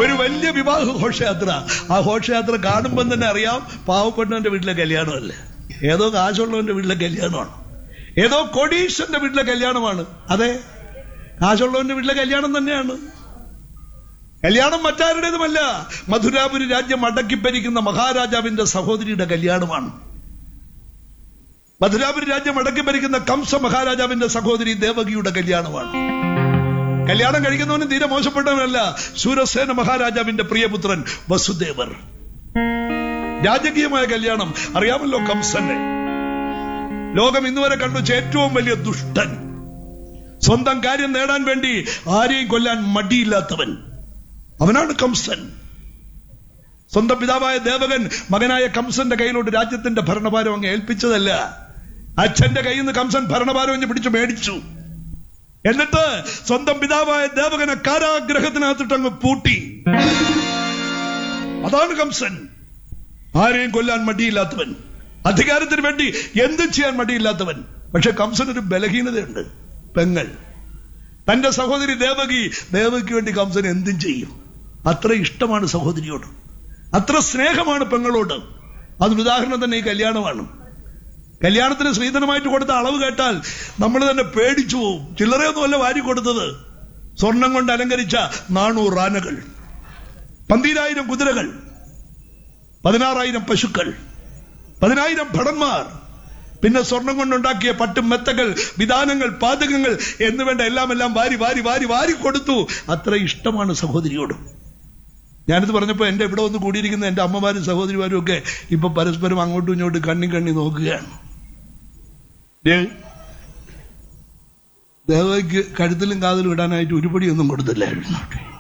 ഒരു വലിയ വിവാഹ ഘോഷയാത്ര ആ ഘോഷയാത്ര കാണുമ്പോൾ തന്നെ അറിയാം പാവപ്പെട്ടവന്റെ വീട്ടിലെ കല്യാണമല്ല ഏതോ കാശുള്ളവന്റെ വീട്ടിലെ കല്യാണമാണ് ഏതോ കൊടീശ്വരന്റെ വീട്ടിലെ കല്യാണമാണ് അതെ കാശുള്ളവന്റെ വീട്ടിലെ കല്യാണം തന്നെയാണ് കല്യാണം മറ്റാരുടേതുമല്ല മധുരാപുരി രാജ്യം അടക്കിപ്പരിക്കുന്ന മഹാരാജാവിന്റെ സഹോദരിയുടെ കല്യാണമാണ് മധുരാപുരി രാജ്യം അടക്കിപ്പരിക്കുന്ന കംസ മഹാരാജാവിന്റെ സഹോദരി ദേവകിയുടെ കല്യാണമാണ് കല്യാണം കഴിക്കുന്നവനും തീരെ മോശപ്പെട്ടവനല്ല ശൂരസേന മഹാരാജാവിന്റെ പ്രിയപുത്രൻ വസുദേവർ രാജകീയമായ കല്യാണം അറിയാമല്ലോ കംസന്റെ ലോകം ഇന്നുവരെ കണ്ടു വെച്ച ഏറ്റവും വലിയ ദുഷ്ടൻ സ്വന്തം കാര്യം നേടാൻ വേണ്ടി ആരെയും കൊല്ലാൻ മടിയില്ലാത്തവൻ അവനാണ് കംസൻ സ്വന്തം പിതാവായ ദേവകൻ മകനായ കംസന്റെ കയ്യിലോട്ട് രാജ്യത്തിന്റെ ഭരണഭാരം അങ്ങ് ഏൽപ്പിച്ചതല്ല അച്ഛന്റെ കയ്യിൽ നിന്ന് കംസൻ ഭരണഭാരം അങ്ങ് പിടിച്ചു മേടിച്ചു എന്നിട്ട് സ്വന്തം പിതാവായ ദേവകനെ കാരാഗ്രഹത്തിനകത്തിട്ട് അങ്ങ് പൂട്ടി അതാണ് കംസൻ ആരെയും കൊല്ലാൻ മടിയില്ലാത്തവൻ അധികാരത്തിന് വേണ്ടി എന്തും ചെയ്യാൻ മടിയില്ലാത്തവൻ പക്ഷെ കംസൻ ഒരു ബലഹീനതയുണ്ട് പെങ്ങൾ തന്റെ സഹോദരി ദേവകി ദേവകിക്ക് വേണ്ടി കംസൻ എന്തും ചെയ്യും അത്ര ഇഷ്ടമാണ് സഹോദരിയോട് അത്ര സ്നേഹമാണ് പെങ്ങളോട് അതിന് ഉദാഹരണം തന്നെ ഈ കല്യാണമാണ് കല്യാണത്തിന് ശ്രീധനമായിട്ട് കൊടുത്ത അളവ് കേട്ടാൽ നമ്മൾ തന്നെ പേടിച്ചു പോവും ചില്ലറയൊന്നുമല്ല വാരി കൊടുത്തത് സ്വർണം കൊണ്ട് അലങ്കരിച്ച നാനൂറ് ആനകൾ പന്തീരായിരം കുതിരകൾ പതിനാറായിരം പശുക്കൾ പതിനായിരം ഭടന്മാർ പിന്നെ സ്വർണം കൊണ്ടുണ്ടാക്കിയ പട്ടും മെത്തകൾ വിധാനങ്ങൾ പാചകങ്ങൾ എന്ന് വേണ്ട എല്ലാം എല്ലാം വാരി വാരി വാരി വാരി കൊടുത്തു അത്ര ഇഷ്ടമാണ് സഹോദരിയോട് ഞാനിത് പറഞ്ഞപ്പോ എന്റെ ഇവിടെ വന്ന് കൂടിയിരിക്കുന്ന എന്റെ അമ്മമാരും സഹോദരിമാരും ഒക്കെ ഇപ്പൊ പരസ്പരം അങ്ങോട്ടും ഇങ്ങോട്ടും കണ്ണി കണ്ണി നോക്കുകയാണ് ദേ, ദേവയ്ക്ക് കഴുത്തിലും കാതിലും ഇടാനായിട്ട് ഉരുപടിയൊന്നും കൊടുത്തില്ലായിരുന്നു